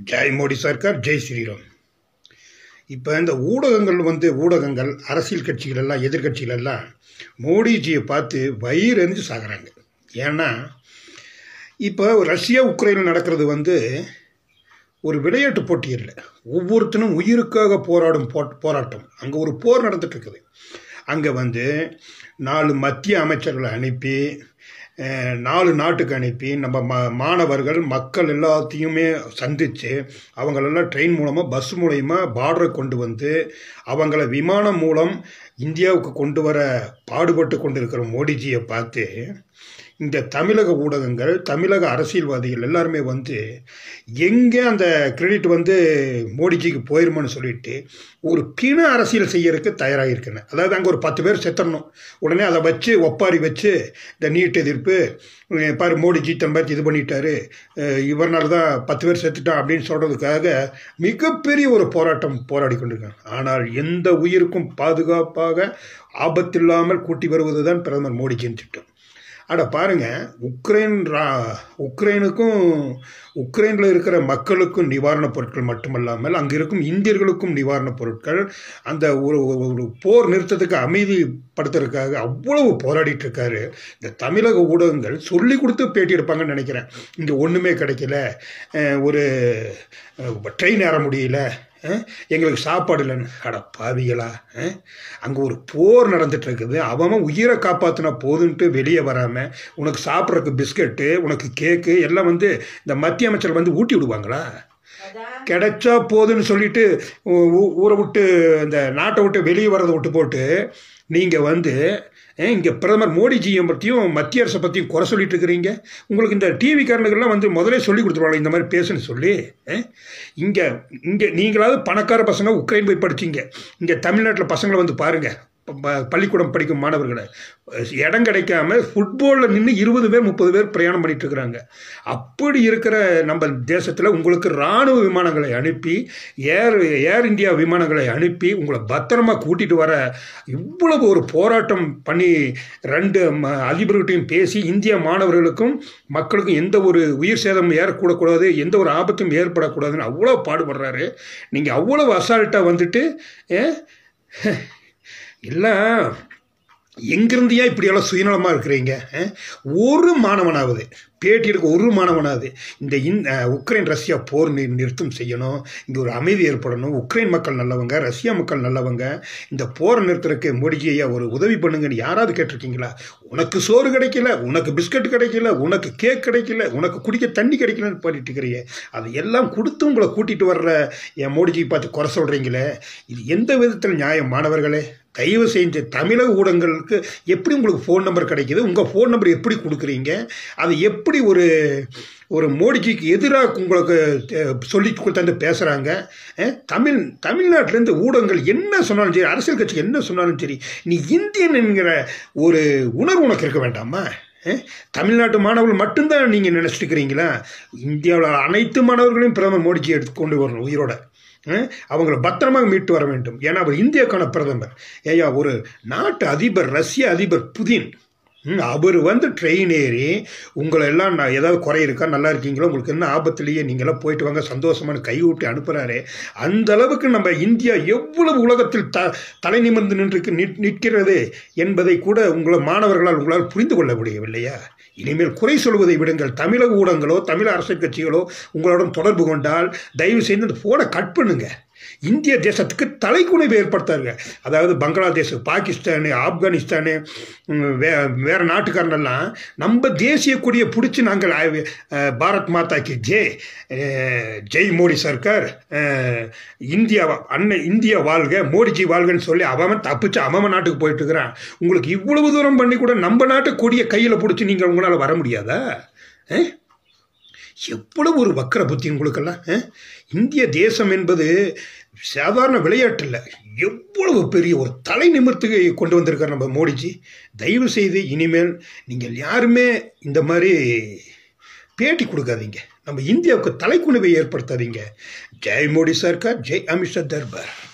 ஜெய் மோடி சர்க்கார் ஜெய் ஸ்ரீராம் இப்போ இந்த ஊடகங்கள் வந்து ஊடகங்கள் அரசியல் கட்சிகள் எல்லாம் எதிர்கட்சிகள் எல்லாம் மோடிஜியை பார்த்து வயிறு எரிஞ்சு சாகுறாங்க ஏன்னா இப்போ ரஷ்யா உக்ரைனில் நடக்கிறது வந்து ஒரு விளையாட்டு போட்டி இல்லை ஒவ்வொருத்தனும் உயிருக்காக போராடும் போ போராட்டம் அங்கே ஒரு போர் நடந்துட்டு இருக்குது அங்கே வந்து நாலு மத்திய அமைச்சர்களை அனுப்பி அஹ், நாலு நாட்டுக்கு அனுப்பி நம்ம ம மாணவர்கள் மக்கள் எல்லாத்தையுமே சந்தித்து அவங்களெல்லாம் ட்ரெயின் மூலமாக பஸ் மூலயமா பார்டரை கொண்டு வந்து அவங்கள விமானம் மூலம் இந்தியாவுக்கு கொண்டு வர பாடுபட்டு கொண்டு இருக்கிற மோடிஜியை பார்த்து இந்த தமிழக ஊடகங்கள் தமிழக அரசியல்வாதிகள் எல்லாருமே வந்து எங்கே அந்த கிரெடிட் வந்து மோடிஜிக்கு போயிருமான்னு சொல்லிட்டு ஒரு பிண அரசியல் செய்யறதுக்கு தயாராக இருக்கேன் அதாவது அங்கே ஒரு பத்து பேர் செத்துடணும் உடனே அதை வச்சு ஒப்பாரி வச்சு இந்த நீட் எதிர்ப்பு அஹ் பாரு மோடிஜி தன் பார்த்து இது பண்ணிட்டாரு அஹ் இவர்னால தான் பத்து பேர் செத்துட்டான் அப்படின்னு சொல்கிறதுக்காக மிகப்பெரிய ஒரு போராட்டம் போராடி கொண்டிருக்காங்க ஆனால் எந்த உயிருக்கும் பாதுகாப்பாக ஆபத்தில்லாமல் கூட்டி வருவது தான் பிரதமர் மோடிஜியின் திட்டம் அட பாருங்க உக்ரைன் ரா உக்ரைனுக்கும் உக்ரைனில் இருக்கிற மக்களுக்கும் நிவாரணப் பொருட்கள் மட்டுமல்லாமல் அங்கே இருக்கும் இந்தியர்களுக்கும் நிவாரணப் பொருட்கள் அந்த ஒரு ஒரு போர் நிறுத்தத்துக்கு அமைதிப்படுத்துறதுக்காக அவ்வளவு போராடிட்டு இருக்காரு இந்த தமிழக ஊடகங்கள் சொல்லி கொடுத்து பேட்டி எடுப்பாங்கன்னு நினைக்கிறேன் இங்கே ஒன்றுமே கிடைக்கல அஹ் ஒரு ட்ரெயின் ஏற முடியல அஹ் எங்களுக்கு சாப்பாடு இல்லைன்னு அட பாவிகளா அங்கே ஒரு போர் நடந்துட்டு இருக்குது அவன் உயிரை காப்பாற்றினா போதுன்ட்டு வெளியே வராமல் உனக்கு சாப்பிட்றதுக்கு பிஸ்கட்டு உனக்கு கேக்கு எல்லாம் வந்து இந்த மத்திய அமைச்சர் வந்து ஊட்டி விடுவாங்களா கிடைச்சா போதுன்னு சொல்லிட்டு ஊ- ஊ- ஊரை விட்டு இந்த நாட்டை விட்டு வெளியே வரதை விட்டு போட்டு நீங்கள் வந்து இங்கே பிரதமர் மோடிஜியை பற்றியும் மத்திய அரசை பற்றியும் குறை சொல்லிட்டு இருக்கிறீங்க உங்களுக்கு இந்த டிவி காரனுக்கெல்லாம் வந்து முதலே சொல்லி கொடுத்துருவாங்க இந்த மாதிரி பேசுன்னு சொல்லி இங்கே இங்கே நீங்களாவது பணக்கார பசங்க உக்ரைன் போய் படிச்சீங்க இங்கே தமிழ்நாட்டில் பசங்களை வந்து பாருங்கள் பள்ளிக்கூடம் படிக்கும் மாணவர்களை இடம் கிடைக்காம ஃபுட்பாலில் நின்று இருபது பேர் முப்பது பேர் பிரயாணம் பண்ணிட்டு இருக்கிறாங்க அப்படி இருக்கிற நம்ம தேசத்தில் உங்களுக்கு இராணுவ விமானங்களை அனுப்பி ஏர் ஏர் இந்தியா விமானங்களை அனுப்பி உங்களை பத்திரமா கூட்டிட்டு வர இவ்வளவு ஒரு போராட்டம் பண்ணி ரெண்டு ம- அதிபர்கிட்டையும் பேசி இந்திய மாணவர்களுக்கும் மக்களுக்கும் எந்த ஒரு உயிர் சேதம் ஏறக்கூடக்கூடாது எந்த ஒரு ஆபத்தும் ஏற்படக்கூடாதுன்னு அவ்வளோ பாடுபடுறாரு நீங்கள் அவ்வளவு அசால்ட்டாக வந்துட்டு ஏ, எல்லாம் எங்கிருந்தியா இப்படியெல்லாம் சுயநலமாக இருக்கிறீங்க அஹ்? ஒரு மாணவனாவது பேட்டி எடுக்க ஒரு மாணவனாவது இந்த இந் அஹ், உக்ரைன் ரஷ்யா போர் நி நிறுத்தம் செய்யணும் இங்கே ஒரு அமைதி ஏற்படணும் உக்ரைன் மக்கள் நல்லவங்க ரஷ்யா மக்கள் நல்லவங்க இந்த போரை நிறுத்துறதுக்கு மோடிஜி ஐயா ஒரு உதவி பண்ணுங்கன்னு யாராவது கேட்டிருக்கீங்களா உனக்கு சோறு கிடைக்கல உனக்கு பிஸ்கட் கிடைக்கல உனக்கு கேக் கிடைக்கல உனக்கு குடிக்க தண்ணி கிடைக்கலன்னு பண்ணிட்டு இருக்கிறீங்க அது எல்லாம் கொடுத்து உங்களை கூட்டிட்டு வர்ற என் மோடிஜி பார்த்து குறை சொல்கிறீங்களே இது எந்த விதத்தில் நியாயம் மாணவர்களே தயவு செஞ்சு தமிழக ஊடகங்களுக்கு எப்படி உங்களுக்கு ஃபோன் நம்பர் கிடைக்குது உங்கள் ஃபோன் நம்பர் எப்படி கொடுக்குறீங்க அது எப்படி ஒரு ஒரு மோடிஜிக்கு எதிராக உங்களுக்கு அஹ், சொல்லி கொடுத்தாந்து பேசுகிறாங்க தமிழ் தமிழ்நாட்டிலேருந்து ஊடகங்கள் என்ன சொன்னாலும் சரி அரசியல் கட்சி என்ன சொன்னாலும் சரி நீ இந்தியன் என்கிற ஒரு உணர்வு உனக்கு இருக்க வேண்டாமா அஹ், தமிழ்நாட்டு மாணவர்கள் மட்டும்தான் நீங்கள் நினச்சிட்டு இருக்கிறீங்களா இந்தியாவில் அனைத்து மாணவர்களையும் பிரதமர் மோடிஜி எடுத்து கொண்டு வரணும் உயிரோட அஹ், அவங்கள பத்திரமாக மீட்டு வர வேண்டும் ஏன்னா அவர் இந்தியாக்கான பிரதமர் ஏயா ஒரு நாட்டு அதிபர் ரஷ்ய அதிபர் புதின் ம், அவர் வந்து ட்ரெயின் ஏறி உங்களை எல்லாம் நான் ஏதாவது குறை இருக்கா நல்லா இருக்கீங்களோ உங்களுக்கு என்ன ஆபத்துலேயே நீங்களாம் போயிட்டு வாங்க சந்தோஷமான கை ஊட்டி அனுப்புகிறாரு அந்த அளவுக்கு நம்ம இந்தியா எவ்வளவு உலகத்தில் த தலை நிமிர்ந்து நின்று நிற்- நிற்கிறது என்பதை கூட உங்களை மாணவர்களால் உங்களால் புரிந்து கொள்ள முடியவில்லையா இனிமேல் குறை சொல்வதை விடுங்கள் தமிழக ஊடகங்களோ தமிழ் அரசியல் கட்சிகளோ உங்களுடன் தொடர்பு கொண்டால் தயவு செய்து அந்த ஃபோனை கட் பண்ணுங்க இந்திய தேசத்துக்கு தலைக்குனைவு ஏற்படுத்தாருங்க அதாவது பங்களாதேஷ் பாகிஸ்தானு ஆப்கானிஸ்தானு ம், வே வேற நாட்டுக்காரனெல்லாம் நம்ம தேசிய கொடியை பிடிச்சி நாங்கள் அஹ், அஹ், பாரத் மாதாக்கு ஜெய் அஹ், ஜெய் மோடி சர்க்கார் அஹ், இந்தியா அண்ணன் இந்தியா வாழ்க மோடிஜி வாழ்கன்னு சொல்லி அவன் தப்பிச்சு அவன் நாட்டுக்கு போயிட்டு இருக்கிறான் உங்களுக்கு இவ்வளவு தூரம் பண்ணி கூட நம்ம நாட்டு கொடியை கையில் பிடிச்சி நீங்கள் உங்களால் வர முடியாதா அஹ்? எவ்வளவு ஒரு வக்கர புத்தி உங்களுக்கெல்லாம் அஹ்? இந்திய தேசம் என்பது சாதாரண விளையாட்டு இல்லை எவ்வளவு பெரிய ஒரு தலை நிமிர்த்துக்கு கொண்டு வந்திருக்கார் நம்ம மோடிஜி தயவு செய்து இனிமேல் நீங்கள் யாருமே இந்த மாதிரி பேட்டி கொடுக்காதீங்க நம்ம இந்தியாவுக்கு தலைக்குணிவை ஏற்படுத்தாதீங்க ஜெய் மோடி சர்க்கார் ஜெய் அமித்ஷா தர்பார்